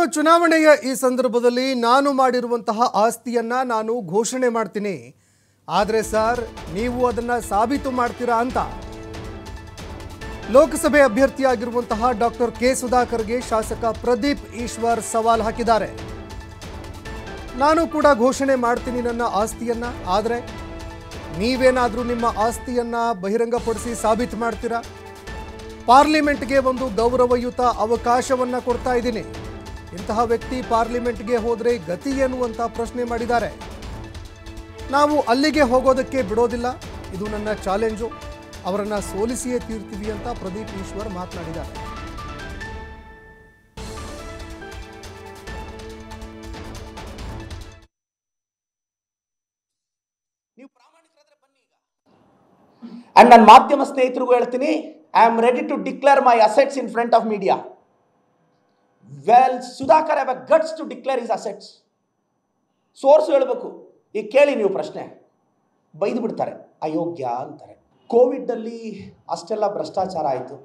ಚುನಾವಣೆಯ ಈ ಸಂದರ್ಭದಲ್ಲಿ ನಾನು ಮಾಡಿರುವಂತಹ ಆಸ್ತಿಯನ್ನ ನಾನು ಘೋಷಣೆ ಮಾಡ್ತೀನಿ ಆದರೆ ಸರ್ ನೀವು ಅದನ್ನ ಸಾಬೀತು ಮಾಡ್ತೀರಾ ಅಂತ ಲೋಕಸಭೆ ಅಭ್ಯರ್ಥಿಯಾಗಿರುವಂತಹ ಡಾಕ್ಟರ್ ಕೆ ಸುಧಾಕರ್ಗೆ ಶಾಸಕ ಪ್ರದೀಪ್ ಈಶ್ವರ್ ಸವಾಲ್ ಹಾಕಿದ್ದಾರೆ ನಾನು ಕೂಡ ಘೋಷಣೆ ಮಾಡ್ತೀನಿ ನನ್ನ ಆಸ್ತಿಯನ್ನ ಆದರೆ ನೀವೇನಾದರೂ ನಿಮ್ಮ ಆಸ್ತಿಯನ್ನ ಬಹಿರಂಗಪಡಿಸಿ ಸಾಬೀತು ಮಾಡ್ತೀರಾ ಪಾರ್ಲಿಮೆಂಟ್ಗೆ ಒಂದು ಗೌರವಯುತ ಅವಕಾಶವನ್ನ ಕೊಡ್ತಾ ಇದ್ದೀನಿ ಇಂತಹ ವ್ಯಕ್ತಿ ಪಾರ್ಲಿಮೆಂಟ್ಗೆ ಹೋದರೆ ಗತಿ ಏನು ಅಂತ ಪ್ರಶ್ನೆ ಮಾಡಿದ್ದಾರೆ ನಾವು ಅಲ್ಲಿಗೆ ಹೋಗೋದಕ್ಕೆ ಬಿಡೋದಿಲ್ಲ ಇದು ನನ್ನ ಚಾಲೆಂಜು ಅವರನ್ನ ಸೋಲಿಸಿಯೇ ತೀರ್ತೀವಿ ಅಂತ ಪ್ರದೀಪ್ ಈಶ್ವರ್ ಮಾತನಾಡಿದ್ದಾರೆ ಅಂಡ್ ನನ್ನ ಮಾಧ್ಯಮ ಸ್ನೇಹಿತರಿಗೂ ಹೇಳ್ತೀನಿ I am ready to declare my assets in front of media well Sudhakar have a guts to declare is assets source ಹೇಳಬೇಕು ಈಗ ಕೇಳಿ ನೀವು ಪ್ರಶ್ನೆ ಬೈದು ಬಿಡ್ತಾರೆ ಅಯೋಗ್ಯ ಅಂತಾರೆ ಕೋವಿಡ್ನಲ್ಲಿ ಅಷ್ಟೆಲ್ಲ ಭ್ರಷ್ಟಾಚಾರ ಆಯಿತು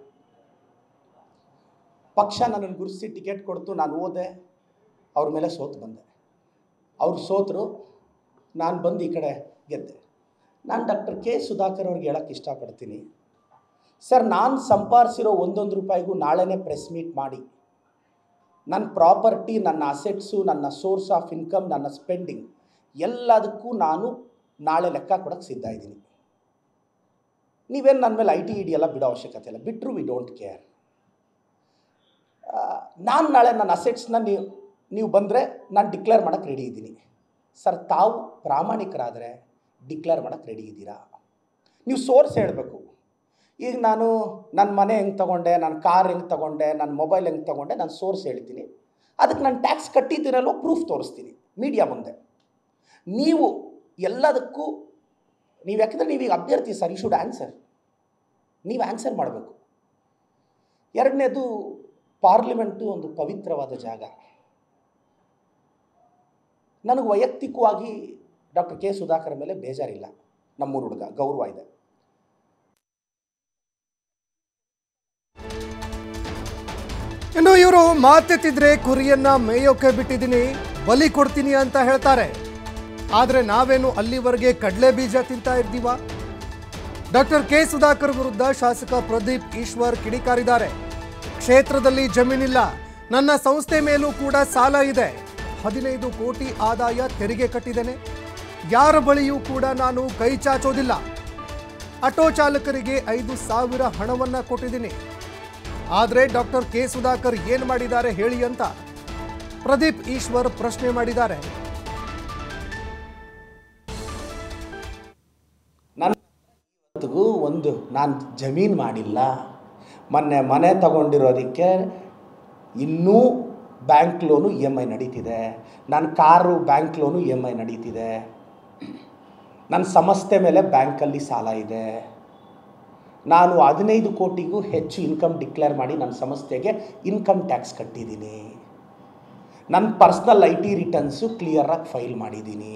ಪಕ್ಷ ನನ್ನನ್ನು ಗುರುತಿಸಿ ಟಿಕೆಟ್ ಕೊಡ್ತು ನಾನು ಓದೆ ಅವ್ರ ಮೇಲೆ ಸೋತು ಬಂದೆ ಅವ್ರು ಸೋತರು ನಾನು ಬಂದು ಈ ಕಡೆ ಗೆದ್ದೆ ನಾನು ಡಾಕ್ಟರ್ ಕೆ ಸುಧಾಕರ್ ಅವ್ರಿಗೆ ಹೇಳೋಕ್ಕೆ ಇಷ್ಟಪಡ್ತೀನಿ ಸರ್ ನಾನು ಸಂಪಾದಿಸಿರೋ ಒಂದೊಂದು ರೂಪಾಯಿಗೂ ನಾಳೆನೇ ಪ್ರೆಸ್ ಮೀಟ್ ಮಾಡಿ ನನ್ನ ಪ್ರಾಪರ್ಟಿ ನನ್ನ ಅಸೆಟ್ಸು ನನ್ನ ಸೋರ್ಸ್ ಆಫ್ ಇನ್ಕಮ್ ನನ್ನ ಸ್ಪೆಂಡಿಂಗ್ ಎಲ್ಲದಕ್ಕೂ ನಾನು ನಾಳೆ ಲೆಕ್ಕ ಕೊಡೋಕ್ಕೆ ಸಿದ್ಧ ಇದ್ದೀನಿ ನೀವೇನು ನನ್ನ ಮೇಲೆ ಐ ಟಿ ಇ ಡಿ ಎಲ್ಲ ಬಿಡೋ ಅವಶ್ಯಕತೆ ಇಲ್ಲ ಬಿಟ್ಟರು ವಿ ಡೋಂಟ್ ಕೇರ್ ನಾನು ನಾಳೆ ನನ್ನ ಅಸೆಟ್ಸ್ನ ನೀವು ನೀವು ಬಂದರೆ ನಾನು ಡಿಕ್ಲೇರ್ ಮಾಡೋಕ್ಕೆ ರೆಡಿ ಇದ್ದೀನಿ ಸರ್ ತಾವು ಪ್ರಾಮಾಣಿಕರಾದರೆ ಡಿಕ್ಲೇರ್ ಮಾಡೋಕ್ಕೆ ರೆಡಿ ಇದ್ದೀರಾ ನೀವು ಸೋರ್ಸ್ ಹೇಳಬೇಕು ಈಗ ನಾನು ನನ್ನ ಮನೆ ಹೆಂಗೆ ತೊಗೊಂಡೆ ನನ್ನ ಕಾರ್ ಹೆಂಗೆ ತೊಗೊಂಡೆ ನನ್ನ ಮೊಬೈಲ್ ಹೆಂಗೆ ತೊಗೊಂಡೆ ನಾನು ಸೋರ್ಸ್ ಹೇಳ್ತೀನಿ ಅದಕ್ಕೆ ನಾನು ಟ್ಯಾಕ್ಸ್ ಕಟ್ಟಿದ್ದೀರಲ್ಲೋ ಪ್ರೂಫ್ ತೋರಿಸ್ತೀನಿ ಮೀಡಿಯಾ ಮುಂದೆ ನೀವು ಎಲ್ಲದಕ್ಕೂ ನೀವು ಯಾಕಂದರೆ ನೀವೀಗ ಅಭ್ಯರ್ಥಿ ಸರ್ ಯು ಶುಡ್ ಆನ್ಸರ್ ನೀವು ಆನ್ಸರ್ ಮಾಡಬೇಕು ಎರಡನೇದು ಪಾರ್ಲಿಮೆಂಟು ಒಂದು ಪವಿತ್ರವಾದ ಜಾಗ ನನಗೆ ವೈಯಕ್ತಿಕವಾಗಿ ಡಾಕ್ಟರ್ ಕೆ ಸುಧಾಕರ್ ಮೇಲೆ ಬೇಜಾರಿಲ್ಲ ನಮ್ಮೂರು ಹುಡುಗ ಗೌರವ ಇದೆ ಇನ್ನು ಇವರು ಮಾತೆತ್ತಿದ್ರೆ ಕುರಿಯನ್ನ ಮೇಯೋಕೆ ಬಿಟ್ಟಿದ್ದೀನಿ ಬಲಿ ಕೊಡ್ತೀನಿ ಅಂತ ಹೇಳ್ತಾರೆ ಆದ್ರೆ ನಾವೇನು ಅಲ್ಲಿವರೆಗೆ ಕಡಲೆ ಬೀಜ ತಿಂತಾ ಇರ್ತೀವ ಡಾಕ್ಟರ್ ಕೆ ಸುಧಾಕರ್ ವಿರುದ್ಧ ಶಾಸಕ ಪ್ರದೀಪ್ ಈಶ್ವರ್ ಕಿಡಿಕಾರಿದ್ದಾರೆ ಕ್ಷೇತ್ರದಲ್ಲಿ ಜಮೀನಿಲ್ಲ ನನ್ನ ಸಂಸ್ಥೆ ಮೇಲೂ ಕೂಡ ಸಾಲ ಇದೆ ಹದಿನೈದು ಕೋಟಿ ಆದಾಯ ತೆರಿಗೆ ಕಟ್ಟಿದ್ದೇನೆ ಯಾರ ಬಳಿಯೂ ಕೂಡ ನಾನು ಕೈ ಚಾಚೋದಿಲ್ಲ ಆಟೋ ಚಾಲಕರಿಗೆ ಐದು ಸಾವಿರ ಹಣವನ್ನ ಕೊಟ್ಟಿದ್ದೀನಿ ಆದರೆ ಡಾಕ್ಟರ್ ಕೆ ಸುಧಾಕರ್ ಏನು ಮಾಡಿದ್ದಾರೆ ಹೇಳಿ ಅಂತ ಪ್ರದೀಪ್ ಈಶ್ವರ್ ಪ್ರಶ್ನೆ ಮಾಡಿದ್ದಾರೆ ನನ್ನ ಇವತ್ತಿಗೂ ಒಂದು ನಾನು ಜಮೀನು ಮಾಡಿಲ್ಲ ಮೊನ್ನೆ ಮನೆ ತಗೊಂಡಿರೋದಕ್ಕೆ ಇನ್ನೂ bank loan E M I ನಡೀತಿದೆ ನನ್ನ car bank loan E M I ನಡೀತಿದೆ ನನ್ನ ಸಂಸ್ಥೆ ಮೇಲೆ ಬ್ಯಾಂಕಲ್ಲಿ ಸಾಲ ಇದೆ ನಾನು ಹದಿನೈದು ಕೋಟಿಗೂ ಹೆಚ್ಚು ಇನ್ಕಮ್ ಡಿಕ್ಲೇರ್ ಮಾಡಿ ನನ್ನ ಸಂಸ್ಥೆಗೆ ಇನ್ಕಮ್ ಟ್ಯಾಕ್ಸ್ ಕಟ್ಟಿದ್ದೀನಿ ನನ್ನ ಪರ್ಸ್ನಲ್ ಐ ಟಿ ರಿಟರ್ನ್ಸು ಕ್ಲಿಯರಾಗಿ ಫೈಲ್ ಮಾಡಿದ್ದೀನಿ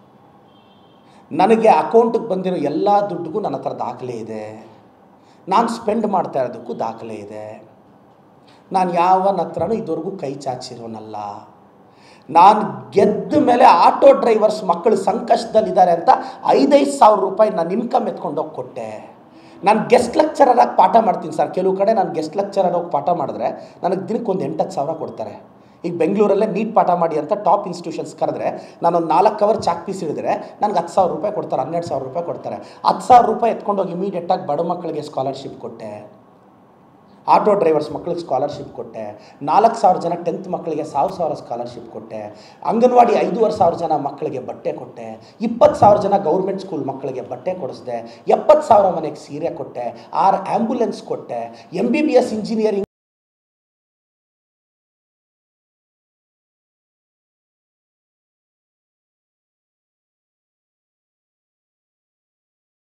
ನನಗೆ ಅಕೌಂಟಿಗೆ ಬಂದಿರೋ ಎಲ್ಲ ದುಡ್ಡಿಗೂ ನನ್ನ ಹತ್ರ ದಾಖಲೆ ಇದೆ ನಾನು ಸ್ಪೆಂಡ್ ಮಾಡ್ತಾ ಇರೋದಕ್ಕೂ ದಾಖಲೆ ಇದೆ ನಾನು ಯಾವನ ಹತ್ರನೂ ಇದುವರೆಗೂ ಕೈ ಚಾಚಿರೋನಲ್ಲ ನಾನು ಗೆದ್ದ ಮೇಲೆ ಆಟೋ ಡ್ರೈವರ್ಸ್ ಮಕ್ಕಳು ಸಂಕಷ್ಟದಲ್ಲಿದ್ದಾರೆ ಅಂತ ಐದೈದು ಸಾವಿರ ರೂಪಾಯಿ ನಾನು ಇನ್ಕಮ್ ಎತ್ಕೊಂಡೋಗಿ ಕೊಟ್ಟೆ ನಾನು ಗೆಸ್ಟ್ ಲೆಕ್ಚರರಾಗಿ ಪಾಠ ಮಾಡ್ತೀನಿ ಸರ್ ಕೆಲವು ಕಡೆ ನಾನು ಗೆಸ್ಟ್ ಲೆಕ್ಚರರ್ ಹೋಗಿ ಪಾಠ ಮಾಡಿದ್ರೆ ನನಗೆ ದಿನಕ್ಕೆ ಒಂದು ಎಂಟತ್ತು ಸಾವಿರ ಕೊಡ್ತಾರೆ ಈಗ ಬೆಂಗಳೂರಲ್ಲೇ ನೀಟ್ ಪಾಠ ಮಾಡಿ ಅಂತ ಟಾಪ್ ಇನ್ಸ್ಟಿಟ್ಯೂಷನ್ಸ್ ಕರೆದ್ರೆ ನಾನೊಂದು ನಾಲ್ಕು ಅವರ್ ಚಾಕ್ ಪೀಸ್ ಹಿಡಿದ್ರೆ ನನಗೆ ಹತ್ತು ಸಾವಿರ ರೂಪಾಯಿ ಕೊಡ್ತಾರೆ ಹನ್ನೆರಡು ಸಾವಿರ ರೂಪಾಯಿ ಕೊಡ್ತಾರೆ ಹತ್ತು ಸಾವಿರ ರೂಪಾಯಿ ಎತ್ಕೊಂಡೋಗಿ ಇಮಿಡಿಯೇಟಾಗಿ ಬಡ ಮಕ್ಕಳಿಗೆ ಸ್ಕಾಲರ್ಶಿಪ್ ಕೊಟ್ಟೆ ಆಟೋ ಡ್ರೈವರ್ಸ್ ಮಕ್ಕಳಿಗೆ ಸ್ಕಾಲರ್ಶಿಪ್ ಕೊಟ್ಟೆ ನಾಲ್ಕು ಸಾವಿರ ಜನ ಟೆಂತ್ ಮಕ್ಕಳಿಗೆ ಸಾವಿರ ಸಾವಿರ ಸ್ಕಾಲರ್ಶಿಪ್ ಕೊಟ್ಟೆ ಅಂಗನವಾಡಿ ಐದೂವರೆ ಸಾವಿರ ಜನ ಮಕ್ಕಳಿಗೆ ಬಟ್ಟೆ ಕೊಟ್ಟೆ ಇಪ್ಪತ್ತು ಸಾವಿರ ಜನ ಗೌರ್ಮೆಂಟ್ ಸ್ಕೂಲ್ ಮಕ್ಕಳಿಗೆ ಬಟ್ಟೆ ಕೊಡಿಸಿದೆ ಎಪ್ಪತ್ತು ಸಾವಿರ ಮನೆಗೆ ಸೀರೆ ಕೊಟ್ಟೆ ಆರು ಆ್ಯಂಬುಲೆನ್ಸ್ ಕೊಟ್ಟೆ M B B S engineering